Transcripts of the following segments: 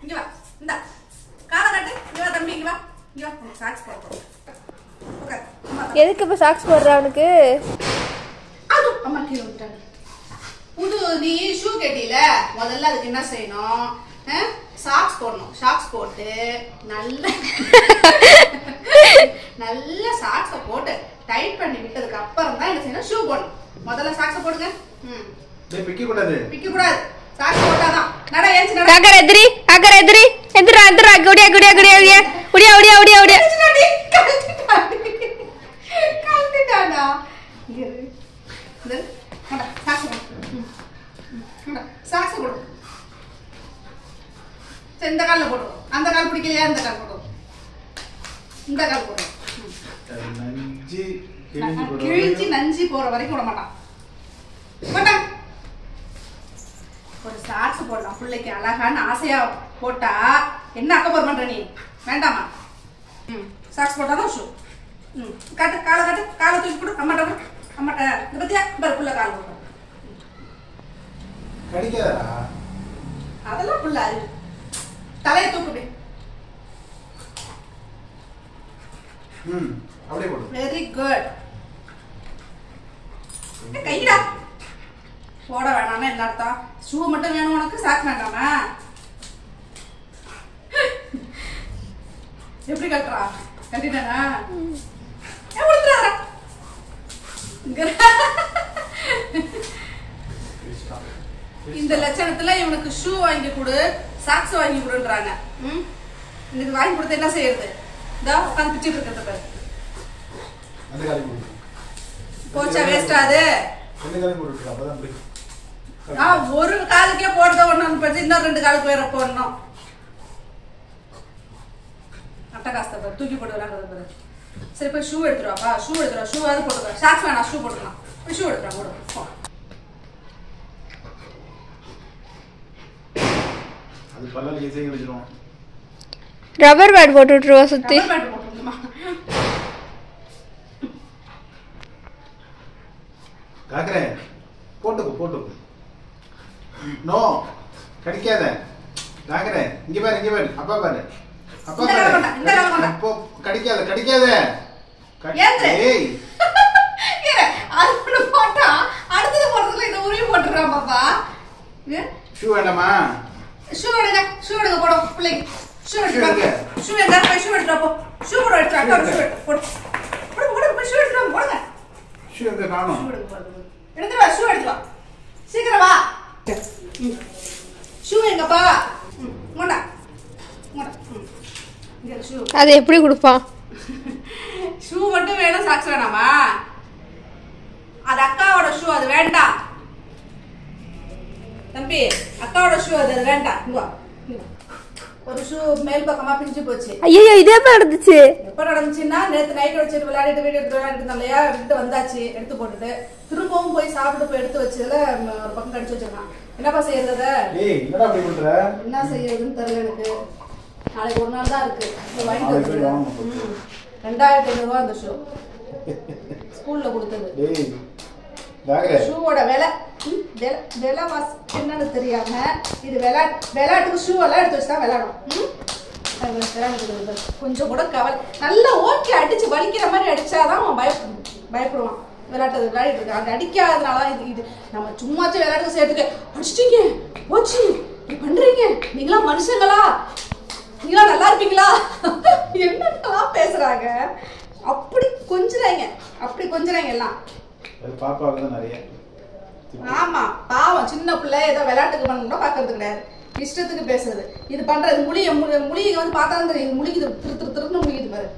இங்க வா இந்த காலை காட்டு இங்க வா தம்பி இங்க வா இங்க வா உனக்கு சாக்ஸ் போட போறோம் உட்கார் அம்மா தம்பி. எதுக்கு இப்ப சாக்ஸ் போடுற அவனுக்கு அது அம்மா கீழே விட்டாங்க புது நீ ஷூ கேட்டில முதல்ல அதுக்கு என்ன செய்யணும் சாக்ஸ் போடணும் சாக்ஸ் போட்டு நல்ல நல்ல சாக்ஸை போட்டு டைட் பண்ணி விட்டதுக்கு அப்புறம் தான் என்ன செய்யணும் ஷூ போடணும் முதல்ல சாக்ஸை போடுங்க ம் டேய் பிக்க கூடாது பிக்க கூடாது சாக்ஸ் போட்டாதான் நட ஏஞ்சி நட அக்கறை எதிரி அக்கறை எதிரி எதிரா எதிரா குடியா குடியா குடியா குடியா குடியா குடியா குடியா குடியா கழட்டிட்டாடி, கழட்டிட்டாடி. கழட்டிட்டாடா. இங்க இரு. இந்த, கொண்டா, சாக்ஸ் கொடு. ம், ம், கொண்டா, சாக்ஸ் கொடு. சரி, இந்த கால்ல போடு அந்த கால் பிடிக்கலையா இந்த கால் போடு இந்த கால் போடு ம். அது நஞ்சு கிழிஞ்சு போடுற கிழிஞ்சி வரைக்கும். நஞ்சி போற வரைக்கும் விட மாட்டான் மாட்டான் ஒரு சாக்ஸ் போடலாம் பிள்ளைக்கு அழகான ஆசையா போட்டா என்ன அக்கப்போர் பண்ற நீ வேண்டாமா ம் சாக்ஸ் போட்டாதான் ஷூ ம் காட்டு காலை காட்டு காலை தூக்கி கொடு அம்மாட்ட கொடு அம்மாட்ட இந்த பத்தியா பாரு புள்ள கால் போடும் கடிக்காதடா அதெல்லாம் புள்ள அறிவு தலையை தூக்கு ம் அப்படியே போடு வெரி குட் கைடா போட வேணாம்னா என்ன அர்த்தம் ஷூ மட்டும் வேணும் உனக்கு சாக் வேண்டாமா எப்படி கட்டுறா கட்டிட்டானா ஏன் உளுத்துறாரா? இங்க இந்த லட்சணத்துல இவனுக்கு ஷூ வாங்கி கொடு சாக்ஸ் வாங்கி கொடுன்றாங்க ம் இதுக்கு வாங்கி கொடுத்து என்ன செய்யறது இதோ உட்காந்து பிச்சுட்டு இருக்கிறது பாரு அந்த காலி போடு போச்சா வேஸ்டா அது அந்த காலி போட்டு அப்பதான் பிடிக்கும் ஆ, ஒரு காலுக்கே போடுறத ஒண்ணு பற்றி இன்னும் ரெண்டு காலுக்கு வேற போடணும் அட்டை காசு பாரு தூக்கி போட்டு விளாடுறது பாரு சரி போய் ஷூ எடுத்துருவாப்பா ஷூ எடுத்துருவா ஷூ அது போட்டுக்கலாம் ஷாக்ஸ் வேணாம் ஷூ போட்டுக்கலாம் போய் ஷூ எடுத்துருவா போடு போ. அது பல்லால ஈஸியாக கிடைச்சிரும் ரப்பர் பேட் போட்டு விட்டுருவா சுத்தி ரப்பர் பேண்ட் போட்டுருங்கம்மா காக்குறேன் போட்டுக்கோ போட்டுக்கோ நோ கடிக்காத காக்குறேன் இங்க பாரு இங்க பாரு அப்பா பாரு அப்பா இந்த கால கொண்டா, இந்த கால கொண்டா. பாரு அப்போ கடிக்காத கடிக்காத கடி- ஏத்து. ஏய் இரு, அது ஒண்ணு போட்டா அடுத்தது போடுறதுல இதை உருவி போட்டுறான் பாப்பா ஷூ வேண்டாமா ஷூ எடுங்க ஷூ எடுங்க போடும் பிள்ளைக்கு ஷூ Shoe எடுங்க எடுங்க. ஷூ எடுங்க போய் ஷூ எடுத்துட்டு வா, போ ஷூ போட எடுத்து அக்கா ஷூ எடுத்து போடு போடு போடு போய் ஷூ எடுத்துட்டு வா, போடுங்க ஷூ எங்க காணும் ஷூ எடுங்க போடு எடுத்துட்டு வா ஷூ எடுத்துட்டு வா சீக்கிரம் வா ம். ஷூ எங்கப்பா ம் கொண்டா கொண்டா ம் இங்க ஷூ அதை எப்படி கொடுப்பான் ஷூ மட்டும் வேணும் சாக்ஸ் வேணாமா அது அக்காவோட ஷூ அது வேண்டாம் தம்பி அக்காவோட ஷூ அது அது வேண்டாம் இங்க வா, இங்க வா. ஒரு ஷூ மேல் பக்கமா பிஞ்சு போச்சு ஐயோ இதே மாதிரி நடந்துச்சு எப்ப நடந்துச்சுன்னா நேத்து நைட் வச்சுட்டு விளையாடிட்டு வீடியோ எடுத்து விளையாடிட்டு இருந்தோம் இல்லையா எடுத்து வந்தாச்சு எடுத்து போட்டுட்டு திரும்பவும் போய் சாப்பிட்டு போய் எடுத்து வச்சதுல ம், ஒரு பக்கம் கடிச்சு வச்சிருக்கான் என்னப்பா செய்யறது அத? ஏய் என்னடா அப்படி பண்ற என்ன செய்யறதுன்னு தெரியல எனக்கு நாளைக்கு ஒரு நாள் தான் இருக்கு போய் வாங்கிட்டு நாளைக்கு போய் வந்துடுறேன். வாங்கணும். ம். ரெண்டாயிரத்தி ஐநூறு ரூபா அந்த ஷூ ஸ்கூல்ல கொடுத்தது டேய் காக்குறேன் ஷூவோட விலை ம், விலை விலை வாசி என்னன்னு தெரியாம இது விளா விளையாட்டுக்கு ஷூ எல்லாம் எடுத்து வச்சு தான் விளையாடும் ம்? அது விளையாடுறது வந்து கொஞ்சம் கூட கவலை நல்லா ஓகே அடிச்சு வலிக்கிற மாதிரி அடிச்சாதான் அவன் பய பயப்படுவான் விளையாட்டு விளையாடிட்டு இருக்கான் அது அடிக்காதனால தான் இது இது நம்ம சும்மாச்சும் விளையாட்டுக்கு சேர்த்துக்க அடிச்சிட்டீங்க போச்சு இப்படி பண்றீங்க நீங்களாம் மனுஷங்களா நீங்களாம் நல்லா இருப்பீங்களா என்னென்னலாம் பேசுறாங்க அப்படி கொஞ்சுறாங்க அப்படி கொஞ்சுறாங்க எல்லாம் அது பாப்பாவுக்கு தான் நிறைய ஆமா பாவம் சின்ன பிள்ளை ஏதோ விளையாட்டுக்கு பண்ணணும்னா பாக்குறது கிடையாது இஷ்டத்துக்கு பேசுறது இது பண்றது முழிய முழிக வந்து பார்த்தா தான் தெரியும் முழிக்குது திரு திரு திருன்னு முழிக்குது பாரு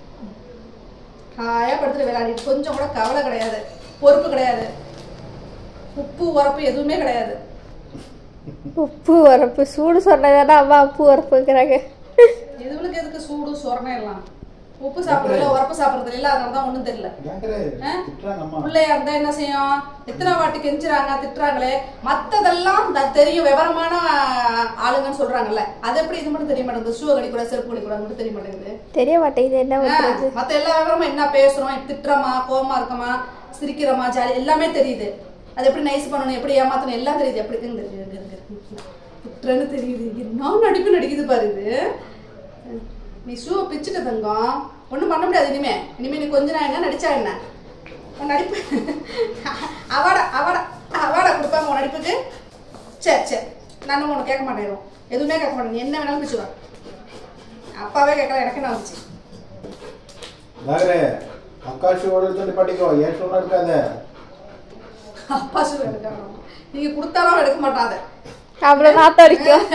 ஹாயா படுத்துட்டு விளையாடிட்டு கொஞ்சம் கூட கவலை கிடையாது பொறுப்பு கிடையாது உப்பு உரப்பு எதுவுமே கிடையாது உப்பு வரப்பு சூடு சொன்னதானே அம்மா உப்பு வரப்புங்கிறாங்க எதுவுக்கு எதுக்கு சூடு சொரணம் எல்லாம் உப்பு சாப்பிடுறதுல உரப்பு சாப்பிடுறதுல இல்ல அதனால தான் ஒண்ணும் தெரியல காக்குறேன் ஆ? திட்டுறாங்க அம்மா பிள்ளையா இருந்தா என்ன செய்யும் எத்தனை வாட்டி கெஞ்சுறாங்க திட்டுறாங்களே மத்ததெல்லாம் த- தெரியும் விவரமான ஆளுங்கன்னு சொல்றாங்கல்ல அது எப்படி இது மட்டும் தெரிய மாட்டேங்குது ஷூ கடிக்கூடாது செருப்பு கடிக்கூடாது மட்டும் தெரிய மாட்டேங்குது தெரிய மாட்டேங்குது என்ன ஆ, பண்றது மத்த எல்லா விவரமும் என்ன பேசுறோம் திட்டுறோமா கோவமா இருக்கமா சிரிக்கிறோமா ஜாலி எல்லாமே தெரியுது அது எப்படி நைஸ் பண்ணணும் எப்படி ஏமாத்தணும் எல்லாம் தெரியுது எப்படி இருக்குன்னு தெரியுது இங்க இருக்கு, இங்க இருக்கு. திட்டுறேன்னு தெரியுது என்ன நடிப்பு நடிக்குது பாரு இது நீ ஷூவை பிச்சுட்ட தங்கம் ஒன்றும் பண்ண முடியாது இனிமே இனிமே நீ கொஞ்ச நான் என்ன நடிச்சா என்ன உன் நடிப்பு அவாடா அவாடா அவாடா கொடுப்பாங்க உன் நடிப்புக்கு சரி சரி நானும் உனக்கு கேட்க மாட்டேன் எதுவுமே கேட்க மாட்டேன் நீ என்ன வேணாலும் பிச்சுவா அப்பாவே கேட்கல எனக்கு என்ன வந்துச்சு தாகரே அக்கா ஷூ எடுத்துட்டு படிக்கோ ஏன் ஷூலாம் இருக்காத அப்பா ஷூ எடுக்கணும் நீங்க கொடுத்தாலும் எடுக்க மாட்டாத அவ்வளவு நாத்தம் அடிக்கும்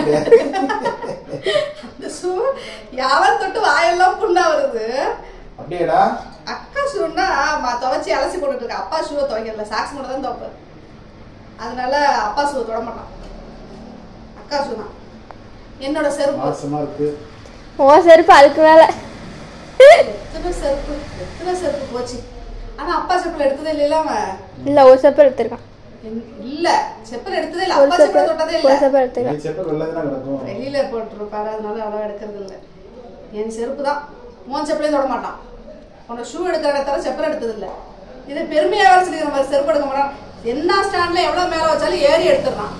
அந்த ஷூ யாவன் தொட்டு வாயெல்லாம் புண்ணா வருது அப்படியேடா அக்கா ஷூன்னா துவைச்சி அலசி போட்டுட்டு இருக்க அப்பா ஷூவை துவைக்கிறல சாக்ஸ் மட்டும் தான் துவைப்பாரு அதனால அப்பா ஷூவை தொட மாட்டான் அக்கா ஷூ தான் என்னோட செருப்பு மாசமா இருக்கு ஓ செருப்பு அதுக்கு மேல எத்தனை செருப்பு எத்தனை செருப்பு போச்சு ஆனா அப்பா செப்பல் எடுத்ததே இல்லைல்ல அவன் இல்ல ஒரு செப்பல் எடுத்திருக்கான் என்- இல்ல செப்பல் எடுத்ததே இல்ல ஒரு அப்பா செப்பல் செப்பல் தொட்டதே ஒரு இல்ல செப்பல் எடுத்திருக்கான் நீ செப்பல் வெளில தானே கிடக்கும் வெளியில போட்டுருப்பாரு அதனால அவ்வளோ எடுக்கிறது இல்ல என் செருப்பு தான் உன் செப்பலையும் தொட மாட்டான் உன்னை ஷூ எடுக்கிற இடத்துல செப்பல் எடுத்தது இல்ல இது பெருமையாக வேலை சொல்லிக்கிற மாதிரி செருப்பு எடுக்க மாட்டான் என்ன ஸ்டாண்ட்ல எவ்வளவு மேல வச்சாலும் ஏறி எடுத்துடுறான்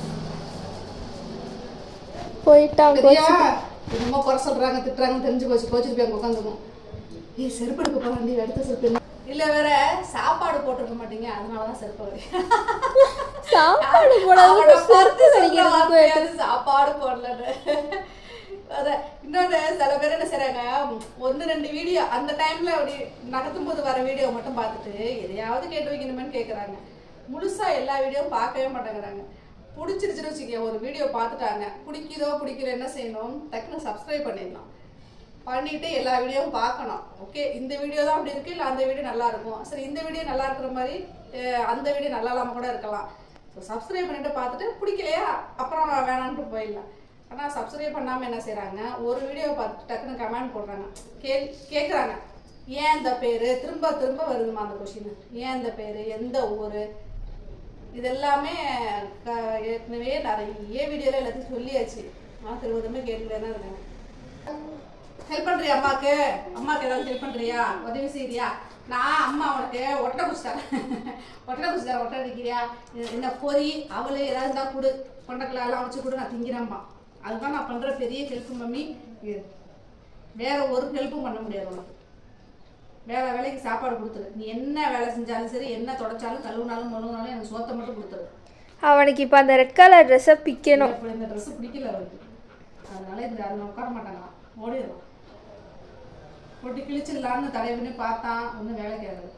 போயிட்டான் சரியா கோச்சு என்னமோ குறை சொல்றாங்க திட்டுறாங்க தெரிஞ்சு போச்சு கோச்சிட்டு போய் அங்க உட்காந்துக்கும் ஏய் செருப்பு எடுக்க போறாண்டி எடுத்த செருப்பு என்ன இல்ல வேற சாப்பாடு போட்டிருக்க மாட்டீங்க அதனாலதான் செருப்பு வருது. சாப்பாடு அவனை போடாத பார்த்து செருப்பு சொல்ற கிடைக்கிறது வார்த்தையாது சாப்பாடு போடலன்னு அத இன்னொன்னு சில பேர் என்ன செய்றாங்க ஒன்று ரெண்டு வீடியோ அந்த டைம்ல அப்படி நகர்த்தும் போது வர வீடியோ மட்டும் பார்த்துட்டு எதையாவது கேட்டு வைக்கணுமேன்னு கேட்குறாங்க முழுசா எல்லா வீடியோவும் பார்க்கவே மாட்டேங்கிறாங்க பிடிச்சிருச்சுன்னு வச்சுக்க ஒரு வீடியோ பார்த்துட்டாங்க பிடிக்குதோ பிடிக்கல என்ன செய்யணும் டக்குன்னு சப்ஸ்கிரைப் பண்ணிடலாம் பண்ணிட்டு எல்லா வீடியோவும் பார்க்கணும் ஓகே இந்த வீடியோ தான் அப்படி இருக்கு இல்லை அந்த வீடியோ நல்லா இருக்கும் சரி இந்த வீடியோ நல்லா இருக்கிற மாதிரி அஹ், அந்த வீடியோ நல்லா இல்லாம கூட இருக்கலாம் ஸோ சப்ஸ்கிரைப் பண்ணிட்டு பார்த்துட்டு பிடிக்கலையா அப்புறம் வேணான்ட்டு போயிடலாம் ஆனால் சப்ஸ்கிரைப் பண்ணாமல் என்ன செய்கிறாங்க ஒரு வீடியோ பார்த்துட்டு டக்குன்னு கமெண்ட் போடுறாங்க கே கேட்குறாங்க ஏன் இந்த பேர் திரும்ப திரும்ப வருதுமா அந்த கொஷின் ஏன் இந்த பேர் எந்த ஊர் இது எல்லாமே க- ஏற்கனவே நிறைய வீடியோல எல்லாத்தையும் சொல்லியாச்சு நான் திரும்ப திரும்ப கேட்டுக்கிட்டே தான் இருக்கேன் ஹெல்ப் பண்றியா அம்மாக்கு அம்மாக்கு ஏதாவது ஹெல்ப் பண்றியா உதவி செய்யறியா நான் அம்மா உனக்கு ஒட்டை குடிச்சிட்டேன் ஒட்டை குடிச்சிட்டேன் ஒட்டை அடிக்கிறியா இந்த- இந்த பொரி அவளு ஏதாவது இருந்தா கொடு கொண்டக்கல எல்லாம் வச்சு கொடு நான் திங்கிறேன்ப்பா அதுதான் நான் பண்ற பெரிய ஹெல்ப் மம்மி இது. வேற ஒரு ஹெல்ப்பும் பண்ண முடியாது உனக்கு வேற வேலைக்கு சாப்பாடு கொடுத்துரு நீ என்ன வேலை செஞ்சாலும் சரி என்ன தொடச்சாலும் கழுவுனாலும் மொழுவினாலும் எனக்கு சோத்தை மட்டும் கொடுத்துரு அவனுக்கு இப்ப அந்த ரெட் கலர் ட்ரெஸ்ஸை பிக்கணும் இப்போ இந்த ட்ரெஸ் பிடிக்கல அவருக்கு அதனால இந்த அதில் உட்கார மாட்டாங்களாம் ஓடிடுவான் போட்டு கிழிச்சிடலான்னு தடை பண்ணி பார்த்தான் ஒன்றும் வேலை கேட்கல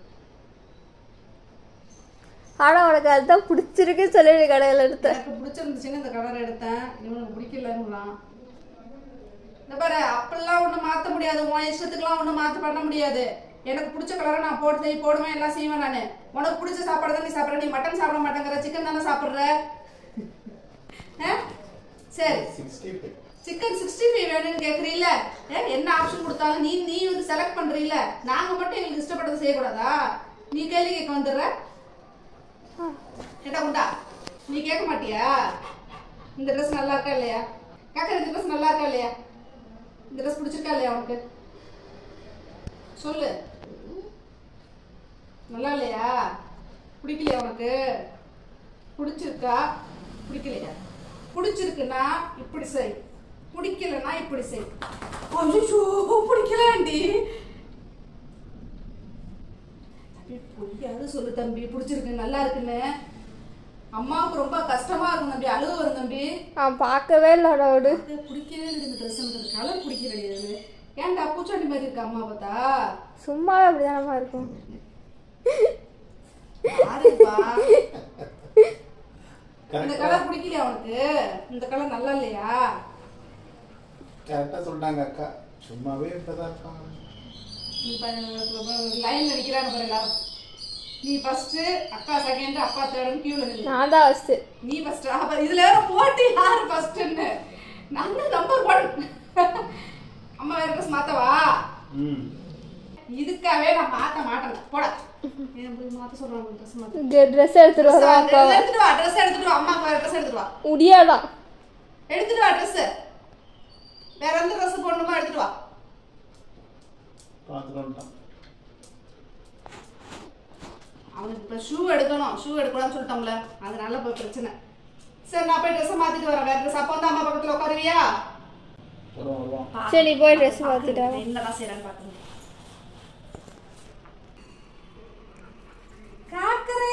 ஆனா உனக்கு அதுதான் பிடிச்சிருக்கு சொல்லிடு கடையில எடுத்த எனக்கு பிடிச்சிருந்துச்சுன்னு இந்த கலர் எடுத்தேன் இவனுக்கு பிடிக்கலன்னுலாம் இந்த பாரு அப்பெல்லாம் ஒன்றும் மாற்ற முடியாது உன் இஷ்டத்துக்குலாம் ஒன்றும் மாற்ற பண்ண முடியாது எனக்கு பிடிச்ச கலரை நான் போட்டு செய் போடுவேன் எல்லாம் செய்வேன் நான் உனக்கு பிடிச்ச சாப்பாடு தான் நீ சாப்பிட்ற நீ மட்டன் சாப்பிட மாட்டேங்கிற சிக்கன் தானே சாப்பிட்ற ஆ? சரி sixty five chicken sixty five வேணும்னு கேட்குறீல்ல என்ன ஆப்ஷன் கொடுத்தாலும் நீ நீ வந்து செலக்ட் பண்றீல்ல நாங்க மட்டும் எங்களுக்கு இஷ்டப்பட்டதை செய்யக்கூடாதா நீ கேள்வி கேட்க வந்துடுற கேட்டா உண்டா நீ கேட்க மாட்டியா இந்த ட்ரெஸ் நல்லா இருக்கா இல்லையா கேட்குற இந்த ட்ரெஸ் நல்லா இருக்கா இல்லையா இந்த ட்ரெஸ் பிடிச்சிருக்கா இல்லையா உனக்கு சொல்லு நல்லா இல்லையா பிடிக்கலையா உனக்கு பிடிச்சிருக்கா பிடிக்கலையா பிடிச்சிருக்குன்னா இப்படி செய் பிடிக்கலன்னா இப்படி செய் ஐயோ பிடிக்கலாண்டி தம்பி பொய்யாவது சொல்லு தம்பி பிடிச்சிருக்கு நல்லா இருக்குன்னு அம்மாவுக்கு ரொம்ப கஷ்டமா இருக்கும் தம்பி அழுக வரும் தம்பி அவன் பார்க்கவே இல்லை அவனோடு அது பிடிக்கவே இல்லை இந்த ட்ரெஸ் எனக்கு கலர் பிடிக்கலையே ஏன்டா பூச்சாண்டி மாதிரி இருக்கா அம்மா பார்த்தா சும்மாவே அப்படிதானமா இருக்கும் யாருப்பா இந்த கரெக்டா கலர் பிடிக்கலையா உனக்கு இந்த கலர் நல்லா இல்லையா கரெக்டா சொல்லிட்டாங்க அக்கா சும்மாவே இப்பதான் இருப்பாங்க லைன்ல நிக்கிறாங்க பாரு எல்லாரும் நீ ஃபர்ஸ்ட் அக்கா செகண்ட் அப்பா தேர்ட் கியூல நில்லு நான் தான் ஃபஸ்ட்டு நீ ஃபர்ஸ்ட் அப்ப இதுல வேற போட்டி யாரு ஃபர்ஸ்ட்னு நான் நம்பர் ஒன் அம்மா வேற ட்ரெஸ் மாத்தவா ம் இதுக்காவே நான் மாத்த மாட்டேன் போடா ஏன் போய் மாத்த சொல்றாங்க ட்ரெஸ் மாத்த இங்கே ட்ரெஸ் எடுத்துட்டு Dress வரோம் அப்பா எடுத்துட்டு வா ட்ரெஸ் எடுத்துட்டு வா அம்மாக்கு வேற ட்ரெஸ் எடுத்துட்டு வா முடியாதான் எடுத்துட்டு வா ட்ரெஸ் வேற எந்த ட்ரெஸ் போடணுமோ எடுத்துட்டு வா பார்த்துட்டு வந்துட்டான் அவனுக்கு இப்ப ஷூ எடுக்கணும் ஷூ எடுக்கணும்னு சொல்லிட்டோம்ல அதனால இப்ப பிரச்சனை சரி சரி நான் போய் ட்ரெஸ் மாத்திட்டு வரேன் வேற ட்ரெஸ் அப்போ வந்து அம்மா பக்கத்துல உட்காருவியா வருவோம் வருவோம் சரி போய் ட்ரெஸ் மாத்திட்டா என்னதான் செய்யறான்னு பாத்துங்க காக்கரே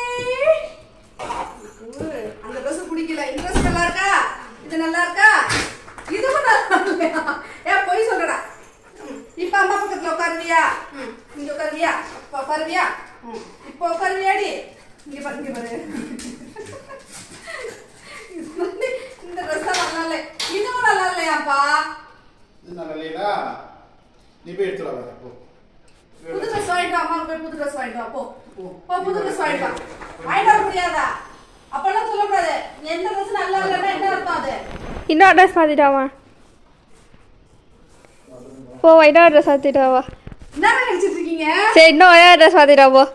ஊ, அந்த ட்ரெஸ் பிடிக்கல இந்த ட்ரெஸ் நல்லா இருக்கா இது நல்லா இருக்கா இதுவும் நல்லா இல்லையா ஏன் பொய் சொல்றடா ம், இப்ப அம்மா பக்கத்துல உட்காருவியா ம், இங்க உட்காருவியா இப்ப உட்காருவியா ம், இப்ப உட்காருவியாடி இங்க பாரு இங்க பாரு இது வந்து இந்த ட்ரெஸ் நல்லா இல்லை இதுவும் நல்லா இல்லையாப்பா இது நல்லா இல்லையா நீ போய் எடுத்துட்டு வர போ புது ட்ரெஸ் வாங்கிட்டு வா, அம்மாவுக்கு போய் புது ட்ரெஸ் வாங்கிட்டு வா போ போ புது ட்ரெஸ் வாங்கிட்டு வா வாங்கிட்டு வர முடியாதா அப்பெல்லாம் சொல்லக்கூடாது எந்த ட்ரெஸ் நல்லா இல்லைன்னா என்ன அர்த்தம் அது இன்னொரு ட்ரெஸ் மாத்திட்டாமா போ இன்னொரு ட்ரெஸ் மாத்திட்டா வா என்ன நினைச்சிட்டு இருக்கீங்க சரி இன்னும் ஒரே ட்ரெஸ் மாத்திட்டா போ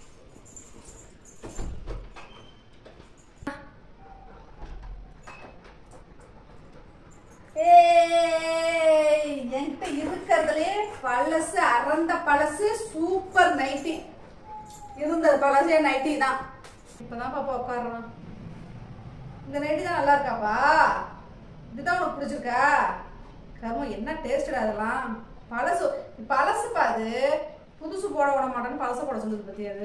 ஏய் என்கிட்ட இருக்கிறதுலே பழசு அறந்த பழசு சூப்பர் நைட்டி இருந்தது பழசே நைட்டி தான் இப்பதான் பாப்பா உட்காரணும் இந்த நைட்டி தான் நல்லா இருக்காப்பா இதுதான் உனக்கு பிடிச்சிருக்கா கர்மம் என்ன டேஸ்டா அதெல்லாம் பழசு பழசுப்பா அது புதுசு போட விட மாட்டேன்னு பழசு போட சொல்லுது பத்தி அது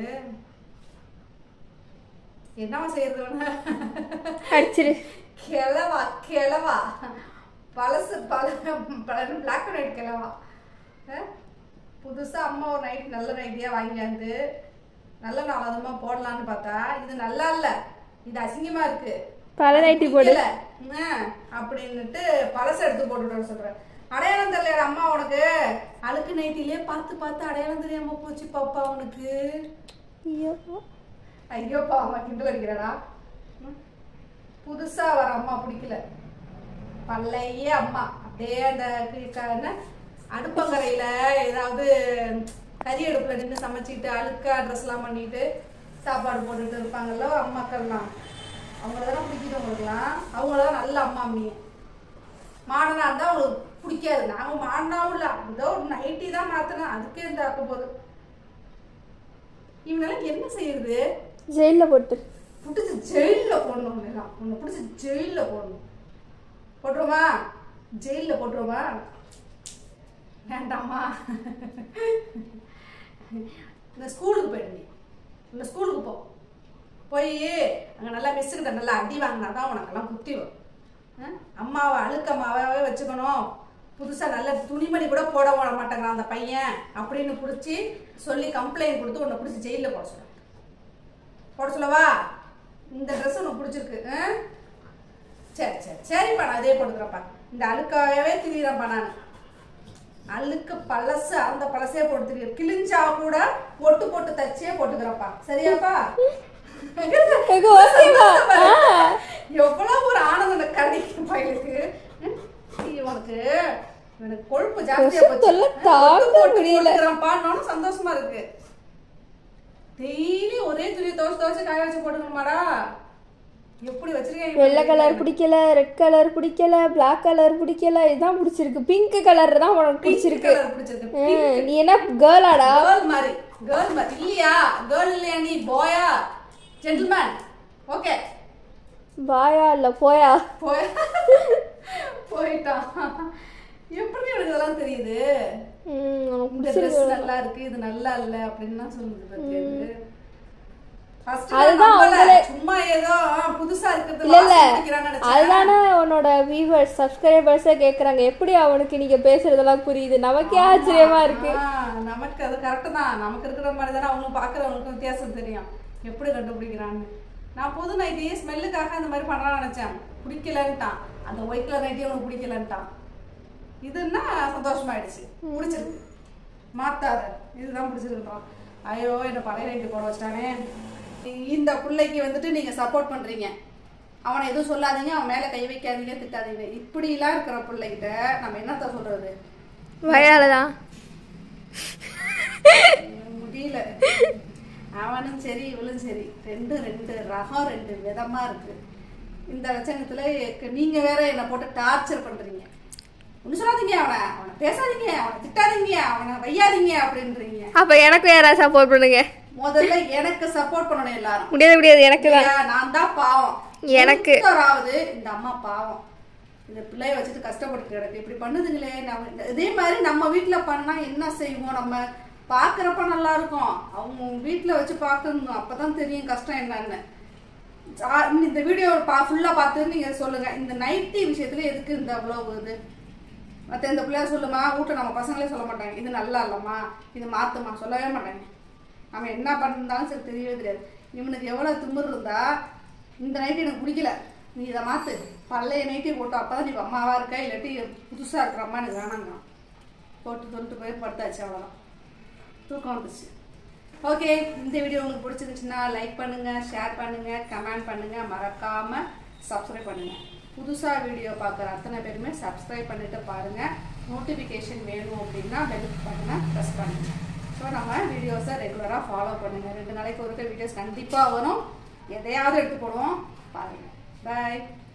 என்னவா செய்யறது அடிச்சிரு கிழவா கிழவா பழசு பழ பழ பிளாக் அண்ட் ஒயிட் கிழவா அஹ்? புதுசா அம்மா ஒரு நைட் நல்ல நைட்டியா வாங்கியாந்து நல்ல நாள் அதுமா போடலான்னு பார்த்தா இது நல்லா இல்ல இது அசிங்கமா இருக்கு பல நைட்டி போடு பிடிக்கல. அஹ், அப்படின்னுட்டு பழச எடுத்து போட்டுட்டு சொல்றேன் அடையாளம் தெரியல அம்மா உனக்கு அழுக்கு நைட்டிலே பார்த்து பார்த்து அடையாளம் தெரியாம போச்சு பாப்பா உனக்கு ஐயோ ஐயோப்பா அம்மா கிண்டல் அடிக்கிறாடா ம். புதுசா வர அம்மா பிடிக்கல பழைய அம்மா அப்படியே அந்த கி- க- என்ன அடுப்பங்கரையில ஏதாவது கறி அடுப்புல நின்று சமைச்சிட்டு அழுக்கா ட்ரெஸ் எல்லாம் பண்ணிட்டு சாப்பாடு போட்டுட்டு இருப்பாங்கல்ல அம்மாக்கள்லாம் அவங்கள தானே பிடிக்குது உங்களுக்குலாம் அவங்கள தான் நல்ல அம்மா அம்மி மாடனா இருந்தா அவங்களுக்கு பிடிக்காது நாங்க மாடனாவும் இல்ல ஏதோ ஒரு நைட்டி தான் மாத்தினேன் அதுக்கே இந்த ஆக்க போகுது இவங்கெல்லாம் என்ன செய்யுது ஜெயிலில் போட்டு பிடிச்சி ஜெயிலில் போடணும் எல்லாம் உன்னை பிடிச்சி ஜெயிலில் போடணும் போட்டுருமா ஜெயிலில் போட்டுருமா வேண்டாமா இந்த ஸ்கூலுக்கு போயிடு நீ இந்த ஸ்கூலுக்கு போ போய் அங்கே நல்லா மிஸ்ஸுக்கிட்ட நல்லா அடி வாங்கினா தான் உனக்கெல்லாம் புத்தி வரும் ஆ? அம்மாவை அழுக்க அம்மாவே வச்சுக்கணும் புதுசாக நல்ல துணிமணி கூட போட விட மாட்டேங்கிறான் அந்த பையன் அப்படின்னு பிடிச்சி சொல்லி கம்ப்ளைண்ட் கொடுத்து உன்னை பிடிச்சி ஜெயிலில் போட சொல்ல போட சொல்லவா இந்த ட்ரெஸ் உனக்கு பிடிச்சிருக்கு ஆ? சரி சரி சரிப்பா நான் அதே போட்டுக்கிறேன்ப்பா இந்த அழுக்காகவே திரியிறேன்ப்பா நான் அழுக்கு பழசு அந்த பழசே போட்டு திரியிறேன் கிழிஞ்சா கூட ஒட்டு போட்டு தச்சே போட்டுக்கிறேன்ப்பா சரியாப்பா எங்க ஓகேவா ஆ எவ்வளவு ஒரு ஆனந்தம் இந்த கடைக்கு பையனுக்கு ம்? இவனுக்கு இவனுக்கு கொழுப்பு ஜாஸ்தியா கொசு போச்சு தொல்லை ம், தாங்க ஒட்டு போட்டு முடியல. போட்டுக்கிறான்ப்பான்னு சந்தோஷமா இருக்கு டெய்லி ஒரே துணி துவச்சு துவச்சு காய வச்சு போட்டுக்கணுமாடா எப்படி வச்சிருக்கேன் வெள்ளை கலர் பிடிக்கல ரெட் கலர் பிடிக்கல Black கலர் பிடிக்கல இதுதான் பிடிச்சிருக்கு பிங்க் கலர் தான் உனக்கு பிடிச்சிருக்கு பிடிச்சிருக்கு ம், நீ என்ன கேர்ளாடா கேர்ள் மாதிரி கேர்ள் மாதிரி இல்லையா கேர்ள் இல்லையா நீ போயா ஜென்டில்மேன் ஓகே பாயா இல்ல போயா போய் போயிட்டான் எப்படி எனக்கு இதெல்லாம் தெரியுது ம், உனக்கு இந்த பிடிச்சிருக்கு ட்ரெஸ் நல்லா இருக்கு இது நல்லா இல்ல அப்படின்னு தான் சொல்லுது பத்தி அது First நான் அதுதான் நம்பல. அவங்களே- சும்மா ஏதோ ஆ, புதுசா இருக்கிறது இல்ல இல்ல வாசி பிடிக்கிறான்னு நினைச்சேன். அதுதானே உன்னோட வியூவர்ஸ் சப்ஸ்கிரைபர்ஸே கேக்குறாங்க எப்படி அவனுக்கு நீங்க பேசுறதெல்லாம் புரியுது நமக்கே ஆச்சரியமா இருக்கு ஆ, நமக்கு அது கரெக்ட் தான் நமக்கு இருக்கிற மாதிரி தானே அவங்களும் பாக்குறவங்களுக்கும் வித்தியாசம் தெரியும் எப்படி கண்டுபிடிக்கிறான்னு நான் புது நைட்டி ஸ்மெல்லுக்காக அந்த மாதிரி பண்ணலாம்னு நினைச்சேன் பிடிக்கலன்ட்டான் அந்த ஒயிட் கலர் நைட்டி அவனுக்கு பிடிக்கலன்ட்டான் இதுன்னா சந்தோஷமாயிடுச்சு பிடிச்சிருக்கு மாத்தாத இதுதான் பிடிச்சிருக்கோம் ஐயோ என்ன பழைய நைட்டி போட வச்சிட்டானே இந்த பிள்ளைக்கு வந்துட்டு நீங்க சப்போர்ட் பண்றீங்க அவனை எதுவும் சொல்லாதீங்க அவன் மேல கை வைக்காதீங்க திட்டாதீங்க இப்படிலாம் இருக்கிற பிள்ளைகிட்ட நம்ம என்னத்த சொல்றது வயாலதான் முடியல அவனும் சரி இவளும் சரி ரெண்டு ரெண்டு ரகம் ரெண்டு விதமா இருக்கு இந்த லட்சணத்துல எக்கு- நீங்க வேற என்ன போட்டு டார்ச்சர் பண்றீங்க ஒண்ணு சொல்லாதீங்க அவனை அவனை பேசாதீங்க அவனை திட்டாதீங்க அவனை வையாதீங்க அப்படின்றீங்க அப்ப எனக்கு யாராவது சப்போர்ட் பண்ணுங்க முதல்ல எனக்கு சப்போர்ட் பண்ணணும் எல்லாரும் முடியாது முடியாது எனக்கு தான் இல்லையா? நான் தான் பாவம் எனக்கு ஆகுது இந்த அம்மா பாவம் இந்த பிள்ளைய வச்சுட்டு கஷ்டப்பட்டு கிடக்கு இப்படி பண்ணுதுங்களே நம்ம இந்த- இதே மாதிரி நம்ம வீட்ல பண்ணா என்ன செய்வோம் நம்ம பாக்குறப்ப நல்லா இருக்கும் அவங்க வீட்ல வச்சு பார்க்கணும் அப்பதான் தெரியும் கஷ்டம் என்னன்னு ஆ, இந்த வீடியோ பா ஃபுல்லா பார்த்து நீங்க சொல்லுங்க இந்த நைட்டி விஷயத்துல எதுக்கு இந்த அவ்வளவு இது மற்ற இந்த பிள்ளைய சொல்லுமா வீட்டை நம்ம பசங்களே சொல்ல மாட்டாங்க இது நல்லா இல்லம்மா இது மாத்துமா சொல்லவே மாட்டாங்க நம்ம என்ன பண்ணிருந்தாலும் சரி தெரியவே தெரியாது இவனுக்கு எவ்வளவு திமிரு இருந்தா இந்த நைட்டி எனக்கு பிடிக்கல நீ இதை மாத்து பழைய நைட்டி போட்டு அப்பதான் நீ அம்மாவா இருக்க இல்லாட்டி புதுசா இருக்கிற அம்மா எனக்கு வேணாங்க போட்டு தொட்டு போய் படுத்தாச்சு அவ்வளோதான் தூக்கம் வந்துச்சு ஓகே இந்த வீடியோ உங்களுக்கு பிடிச்சிருந்துச்சுன்னா லைக் பண்ணுங்க ஷேர் பண்ணுங்க கமெண்ட் பண்ணுங்க மறக்காம சப்ஸ்கிரைப் பண்ணுங்க புதுசா வீடியோ பார்க்குற அத்தனை பேருமே சப்ஸ்கிரைப் பண்ணிட்டு பாருங்க நோட்டிஃபிகேஷன் வேணும் அப்படின்னா பெல் பட்டனை ப்ரெஸ் பண்ணுங்க ஸோ நம்ம வீடியோஸை ரெகுலராக ஃபாலோ பண்ணுங்க ரெண்டு நாளைக்கு ஒருக்க வீடியோஸ் கண்டிப்பாக வரும் எதையாவது எடுத்து போடுவோம் பாருங்க பாய்